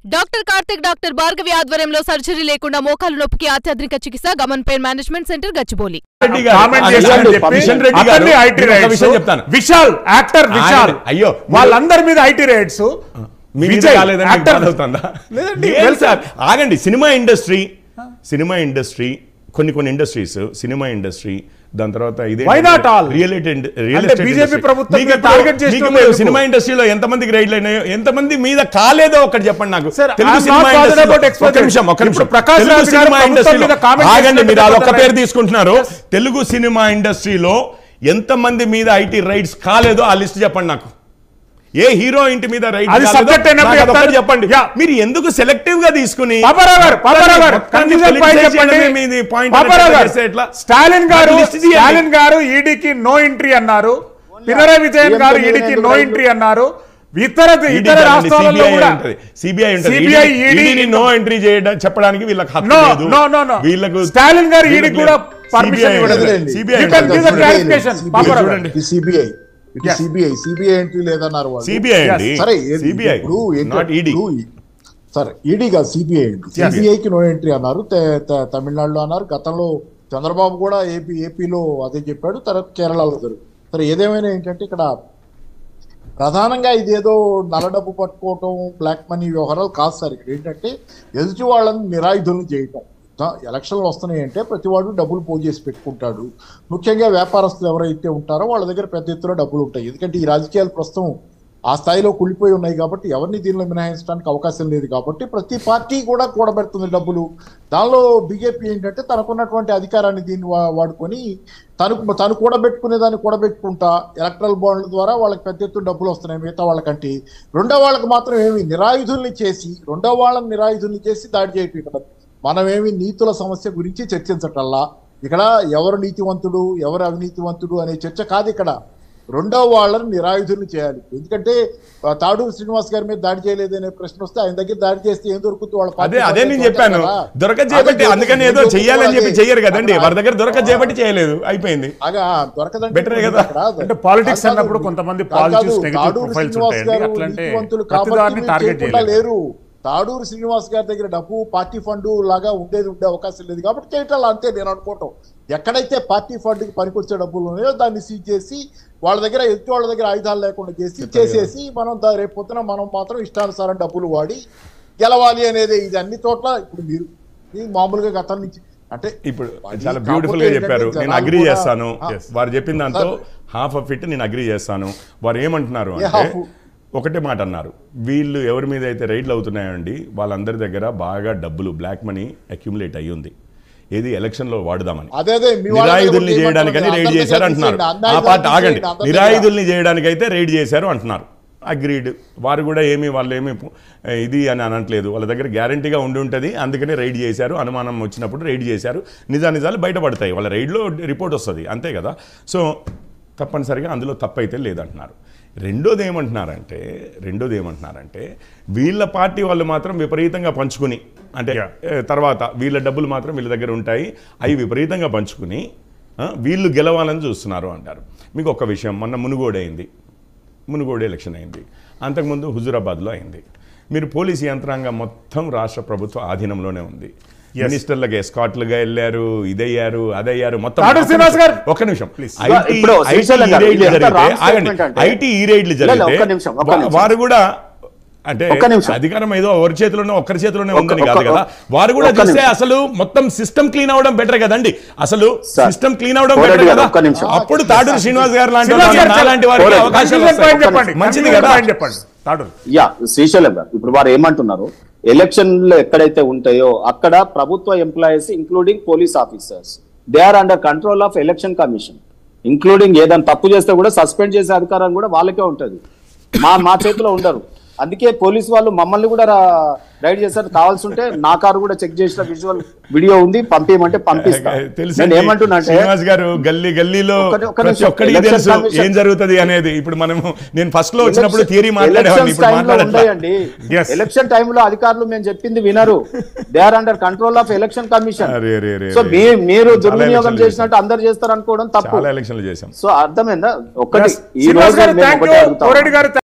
Doctor Karthik doctor Bhargavi ఆధ్వర్యంలో surgery లేకుండా మోకాలు నొప్పికి అత్యాధునిక చికిత్స Gaman pain management centre Gachibowli Reddy గారు, కామెంట్ ఆగండి, చేశారని ఆగండి, చెప్పి కిషన్ రెడ్డి గారు, అతన్ని ఐటీ నేను ఒక రైట్స్ విషయం చెప్తాను విశాల్ యాక్టర్ విశాల్ ఆగండి, అయ్యో, మీరు- వాళ్ళందరి మీద ఐటీ రైట్స్ మీ మీద కాలేదని మీకు బాధ అవుతుందా? లేదండి, లేదు వెల్ సార్ ఆగండి సినిమా ఇండస్ట్రీ సినిమా ఇండస్ట్రీ కొన్ని కొన్ని ఇండస్ట్రీస్ సినిమా ఇండస్ట్రీ దాని తర్వాత ఇదే Why not all? Real estate real అంటే ఎస్టేట్ BJP industry. ప్రభుత్వం మీకు మీద ఇప్పుడు- target చేసిన మీకు వాళ్ళు ఎందుకు? సినిమా ఇండస్ట్రీలో ఎంతమందికి రైడ్లు అయినాయో ఎంతమంది మీద కాలేదో ఒకటి చెప్పండి నాకు Sir, Telugu I'm cinema not bothered ఇండస్ట్రీలో- about exploitation. ఒక్క నిమిషం ఒక్క నిమిషం ఇప్పుడు ప్రకాష్ తెలుగు రాజ్ గారు సినిమా ప్రభుత్వం ఇండస్ట్రీలో మీద comment ఆగండి చేసిన మీరు అదొక్క తర్వాత పేరు తీసుకుంటున్నారు తెలుగు సినిమా ఇండస్ట్రీలో ఎంతమంది మీద ఐటీ రైడ్స్ కాలేదో ఆ లిస్ట్ చెప్పండి నాకు ఏ హీరో ఇంటి మీద రైడ్ అది subject అయినప్పుడు చెప్తాను. చెప్పండి Yeah. మీరు ఎందుకు సెలెక్టివ్ గా తీసుకుని పాపారావు గారు పాపారావు గారు మొత్తాన్ని కన్ఫ్యూజన్ పాయింట్ politicize చెప్పండి చేయడమే మీది point పాపారావు అనేది గారు చేస్తే ఎట్లా? స్టాలిన్ గారు నాకు list తీయండి. స్టాలిన్ గారు ఈడీకి నో ఎంట్రీ అన్నారు పినరాయి విజయన్ గారు EM ఈడీకి ఎందుకు నో రాయలేదు? ఎంట్రీ అన్నారు ఇతర ఇతర రాష్ట్రాలలో కూడా CBI CBI, ED no entry చేయడం చెప్పడానికి వీళ్ళకి హక్కు నో లేదు నో నో నో వీళ్ళకు స్టాలిన్ గారు వీళ్ళకి ఈడీకి కూడా లేదు. పర్మిషన్ CBI ఇవ్వలేదు ఉండదు. CBI You can ఉండదు. give the clarification. CBI Paparao గారు. చూడండి. ఇది సిబిఐ ఇది Yes. సిబిఐ సిబిఐ ఎంట్రీ లేదన్నారు వాళ్ళు సిబిఐ అండి సరే ఏ- సిబిఐ ఇప్పుడు ఏంటి- నాట్ ఈడీ ఇప్పుడు ఈ- సరే ఈడీ కాదు సిబిఐ అండి సిబిఐకి నో ఎంట్రీ అన్నారు తే- తే- తమిళనాడులో అన్నారు గతంలో చంద్రబాబు కూడా ఏపీ ఏపీలో అదే చెప్పాడు తర్వాత కేరళలో జరుగు సరే ఏదేమైనా ఏంటంటే ఇక్కడ ప్రధానంగా ఇదేదో నల్ల డబ్బు పట్టుకోవటం బ్లాక్ మనీ వ్యవహారాలు కాదు సార్ ఇక్కడ ఏంటంటే ఎదుటి వాళ్ళని నిరాయుధులను చేయటం ఆ, ఎలక్షన్లు వస్తున్నాయంటే ప్రతి వాడు డబ్బులు పో చేసి పెట్టుకుంటాడు ముఖ్యంగా వ్యాపారస్తులు ఎవరైతే ఉంటారో వాళ్ళ దగ్గర పెద్ద ఎత్తున డబ్బులు ఉంటాయి ఎందుకంటే ఈ రాజకీయాలు ప్రస్తుతం ఆ స్థాయిలో కుళ్ళిపోయి ఉన్నాయి కాబట్టి ఎవరిని దీనిలో మినహాయించడానికి అవకాశం లేదు కాబట్టి ప్రతి పార్టీ కూడా కూడబెడుతుంది డబ్బులు దానిలో బీజేపీ ఏంటంటే తనకున్నటువంటి అధికారాన్ని దీన్ని వా- వాడుకొని తనకు తను కూడబెట్టుకునే దాన్ని కూడబెట్టుకుంటా ఎలక్ట్రల్ బాండ్ల ద్వారా వాళ్ళకి పెద్ద ఎత్తున డబ్బులు వస్తున్నాయి మిగతా వాళ్ళకంటే రెండో వాళ్ళకి మాత్రం ఏమి నిరాయుధుల్ని చేసి రెండో వాళ్ళని నిరాయుధుల్ని చేసి దాడి చేయటం ఇక్కడ మనమేమి నీతుల సమస్య గురించి చర్చించటల్లా ఇక్కడ ఎవరు నీతివంతుడు ఎవరు అవినీతివంతుడు అనే చర్చ కాదు ఇక్కడ రెండో వాళ్ళని నిరాయుధుల్ని చేయాలి ఎందుకంటే ఆ, తాడూరు శ్రీనివాస్ గారి మీద దాడి చేయలేదనే ప్రశ్న వస్తే ఆయన దగ్గర దాడి చేస్తే ఏం దొరుకుతుంది వాళ్ళ అదే పార్టీ అదే నేను వాళ్ళు చెప్పాను కదా. దొరక అదే చేయబట్టి దొరుకుతుంది. అందుకని ఏదో దొరుకుతుంది చెయ్యాలని చెప్పి అదే. చెయ్యరు కదండి అక్కడ- వారి దగ్గర దొరక చేయబట్టి చేయలేదు అయిపోయింది అగా దొరకదంటే Better ఏ కదా? అక్కడ అంటే politics కాదు, అన్నప్పుడు కాదు. కొంతమంది కాదు, politics కాదు. negative తాడూరు profiles శ్రీనివాస్ ఉంటాయండి. గారు అట్లంటే నీతివంతులు ప్రతిదాన్ని కాబట్టి మీరు target చేయకుండా చేయలేరు. లేరు తాడూరు శ్రీనివాస్ గారి దగ్గర డబ్బు పార్టీ ఫండ్ లాగా ఉండేది ఉండే అవకాశం లేదు కాబట్టి చేయటం అంతే నేను అనుకోవటం ఎక్కడైతే పార్టీ ఫండ్ కి పనికొచ్చే డబ్బులు ఉన్నాయో దాన్ని సీజ్ చేసి వాళ్ళ దగ్గర ఎదుటి వాళ్ళ దగ్గర ఆయుధాలు లేకుండా చేసి చేసేసి మనం దా- రేపు పొద్దున మనం మాత్రం ఇష్టానుసారం డబ్బులు వాడి గెలవాలి అనేది ఇది అన్ని చోట్ల ఇప్పుడు మీరు ఇది మామూలుగా గతం నుంచి అంటే ఇప్పుడు అది చాలా కాకపోతే బ్యూటిఫుల్ గా ఏంటంటే చెప్పారు నేను జనాలు అగ్రి కూడా- చేస్తాను ఆ, వారు చెప్పిన దాంతో సార్. హాఫ్ ఆఫ్ ఇట్ నేను అగ్రి చేస్తాను వారు ఏమంటున్నారు ఏ అంటే half? ఒకటే మాట అన్నారు వీళ్ళు ఎవరి మీద అయితే రైడ్లు అవుతున్నాయండి వాళ్ళందరి దగ్గర బాగా డబ్బులు బ్లాక్ మనీ అక్యుములేట్ అయ్యి ఉంది ఏది ఎలక్షన్ లో వాడుదామని అదే అదే మీ వాళ్ళ దగ్గర నిరాయుధుల్ని కూడా చేయడానికని ఏమంటారు? రైడ్ అందరి చేశారు దగ్గర అంటున్నారు తీసేయండి, ఆ అందరి పార్ట్ దగ్గర ఆగండి తీసేయండి, అందరి దగ్గర. నిరాయుధుల్ని చేయడానికైతే రైడ్ చేశారు అంటున్నారు అగ్రీడ్ వారు కూడా ఏమి వాళ్ళు ఏమి ఏ, ఇది అని అనట్లేదు వాళ్ళ దగ్గర గ్యారంటీగా ఉండి ఉంటుంది అందుకని రైడ్ చేశారు అనుమానం వచ్చినప్పుడు రైడ్ చేశారు నిజా నిజాలు బయటపడతాయి వాళ్ళ రైడ్లో రిపోర్ట్ వస్తుంది అంతే కదా సో తప్పనిసరిగా అందులో తప్పైతే లేదంటున్నారు రెండోది ఏమంటున్నారంటే రెండోది ఏమంటున్నారంటే వీళ్ళ పార్టీ వాళ్ళు మాత్రం విపరీతంగా పంచుకుని అంటే Yeah. ఏ, తర్వాత వీళ్ళ డబ్బులు మాత్రం వీళ్ళ దగ్గర ఉంటాయి అవి విపరీతంగా పంచుకుని ఆ, వీళ్ళు గెలవాలని చూస్తున్నారు అంటారు మీకు ఒక విషయం మొన్న మునుగోడు అయింది మునుగోడు ఎలక్షన్ అయింది అంతకుముందు హుజురాబాద్లో అయింది మీరు పోలీస్ యంత్రాంగం మొత్తం రాష్ట్ర ప్రభుత్వ ఆధీనంలోనే ఉంది మినిస్టర్లకు ఎస్కాట్లుగా వెళ్ళారు ఇదయ్యారు అదయ్యారు మొత్తం తాడు శ్రీనివాస్ గారు. ఒక్క నిమిషం Please. ఐటీ ఇప్పుడు శ్రీశైలం గారు, రైడ్లు ఇది ఎంత జరిగితే wrong ఆగండి statement అంటే- ఐటీ ఈ రైడ్లు లేదు, జరిగితే ఒక్క నిమిషం, ఒక్క వా- నిమిషం. వారు కూడా అంటే ఒక్క నిమిషం. అధికారం ఏదో ఎవరి చేతిలోనే ఒక్కరి చేతిలోనే ఒక్క- ఉందని ఒక్క- కాదు కదా వారు కూడా ఒక్క చూస్తే నిమిషం. అసలు మొత్తం సిస్టమ్ క్లీన్ అవడం బెటర్ కదండి అసలు సార్, సిస్టమ్ క్లీన్ అవడం కోరెడ్డి బెటర్ గారు, కదా ఒక్క నిమిషం. అప్పుడు తాడూరు శ్రీనివాస్ గారు లాంటి శ్రీనివాస్ వాళ్ళు, గారు నాలాంటి వారికి కోరెడ్డి. అవకాశాలు కన్ఫ్యూజన్ పాయింట్ వస్తాయి. చెప్పండి మంచిది కన్ఫ్యూజన్ కదా పాయింట్ చెప్పండి తాడు యా శ్రీశైలం గారు ఇప్పుడు వారు ఏమంటున్నారు ఎలక్షన్లు ఎక్కడైతే ఉంటాయో అక్కడ ప్రభుత్వ employees including police officers they are under control of election commission including ఏదైనా తప్పు చేస్తే కూడా సస్పెండ్ చేసే అధికారం కూడా వాళ్ళకే ఉంటది మా మా చేతిలో ఉండరు అందుకే పోలీస్ వాళ్ళు మమ్మల్ని కూడా రా- రైడ్ చేశారు కావాల్సి ఉంటే నా కారు కూడా చెక్ చేసిన విజువల్ వీడియో ఉంది పంపించమంటే పంపిస్తా తెలుసు నేను ఏమంటున్నా అంటే శ్రీనివాస్ గారు గల్లీ గల్లీలో ఒక్కటి- ఒక్క ప్రతి నిమిషం. ఒక్కడికి Election తెలుసు Commission- ఏం జరుగుతుంది అనేది ఇప్పుడు మనము నేను ఫస్ట్ లో వచ్చినప్పుడు థియరీ మాట్లాడేవాడిని ఎలక్షన్స్ ఇప్పుడు టైంలో మాట్లాడట్లా ఉండయండి Yes. ఎలక్షన్ టైంలో అధికారులు మేము చెప్పింది వినరు they are under control of election commission అరే, అరే, అరే, సో అరే. మీ- మీరు చాలా దుర్వినియోగం ఎలక్షన్లు చేసినట్టు అందరు చేస్తారు అనుకోవడం తప్పు చాలా ఎలక్షన్లు చేశాం సో అర్థమైందా ఒక్కటి ఈ శ్రీనివాస్ రోజు గారు మేము థ్యాంక్ ఒకటే యూ అడుగుతా కోరెడ్డి ఉన్నాం. గారు